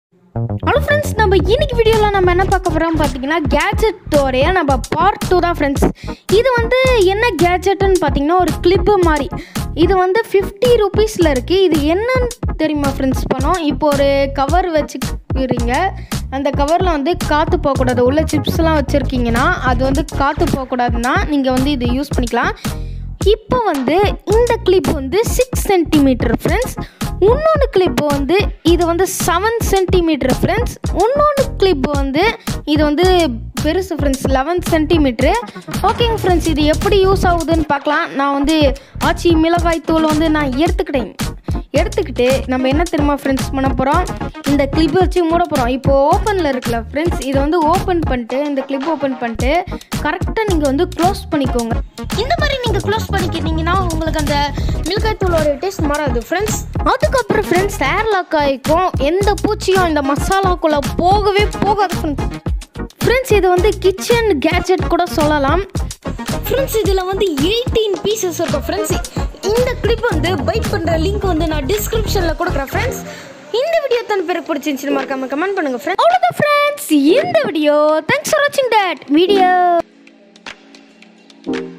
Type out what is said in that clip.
hello friends நம்ம இன்னைக்கு வீடியோவில் நம்ம என்ன பார்க்க போகிறோம் பார்த்தீங்கன்னா கேஜெட்டோடைய நம்ம பார்ட் டூ தான் ஃப்ரெண்ட்ஸ் இது வந்து என்ன கேஜெட்டுன்னு பார்த்தீங்கன்னா ஒரு கிளிப்பு மாதிரி இது வந்து ஃபிஃப்டி ருபீஸில் இருக்குது இது என்னன்னு தெரியுமா ஃப்ரெண்ட்ஸ் பண்ணோம் இப்போ ஒரு கவர் வச்சுக்கிறீங்க அந்த கவரில் வந்து காற்று போகக்கூடாது உள்ள சிப்ஸ்லாம் வச்சுருக்கீங்கன்னா அது வந்து காற்று போகக்கூடாதுன்னா நீங்கள் வந்து இது யூஸ் பண்ணிக்கலாம் இப்போ வந்து இந்த கிளிப் வந்து சிக்ஸ் சென்டிமீட்டர் ஃப்ரெண்ட்ஸ் இன்னொன்று கிளிப் வந்து இது வந்து செவன் சென்டிமீட்டர் ஃப்ரெண்ட்ஸ் இன்னொன்று கிளிப் வந்து இது வந்து பெருசு ஃப்ரெண்ட்ஸ் லெவன் சென்டிமீட்ரு ஓகேங்க ஃப்ரெண்ட்ஸ் இது எப்படி யூஸ் ஆகுதுன்னு பார்க்கலாம் நான் வந்து ஆச்சி மிளகாய் தூள் வந்து நான் எடுத்துக்கிட்டேன் எடுத்துக்கிட்டு நம்ம என்ன தெரியுமா ஃப்ரெண்ட்ஸ் பண்ண போகிறோம் இந்த கிளிப் வச்சு மூட போகிறோம் இப்போ ஓப்பனில் இருக்குல்ல ஃப்ரெண்ட்ஸ் இதை வந்து ஓப்பன் பண்ணிட்டு இந்த கிளிப் ஓப்பன் பண்ணிட்டு கரெக்டாக நீங்கள் வந்து க்ளோஸ் பண்ணிக்கோங்க இந்த மாதிரி நீங்கள் க்ளோஸ் பண்ணிக்கிட்டீங்கன்னா உங்களுக்கு அந்த மிளகாய் தூளோட டேஸ்ட் மாறாது ஃப்ரெண்ட்ஸ் அதுக்கப்புறம் ஃப்ரெண்ட்ஸ் ஏர் லாக் ஆகிக்கும் எந்த பூச்சியும் இந்த மசாலாக்குள்ளே போகவே போகாது ஃப்ரெண்ட்ஸ் ஃப்ரெண்ட்ஸ் இது வந்து கிச்சன் கேஜெட் கூட சொல்லலாம் ஃப்ரெண்ட்ஸ் இதில் வந்து எயிட்டீன் பீசஸ் இருக்கும் ஃப்ரெண்ட்ஸ் இந்த கிளிப் வந்து பைட் பண்ணுற லிங்க் வந்து நான் டிஸ்கிரிப்ஷனில் கொடுக்குறேன் ஃப்ரெண்ட்ஸ் இந்த வீடியோ தன் பேருக்கு பிடிச்சிருந்துச்சு மறக்காம கமெண்ட் பண்ணுங்க ஃப்ரெண்ட்ஸ் அவ்வளோதான் ஃப்ரெண்ட்ஸ் இந்த வீடியோ தேங்க்ஸ் ஃபார் வாட்சிங் தட் வீடியோ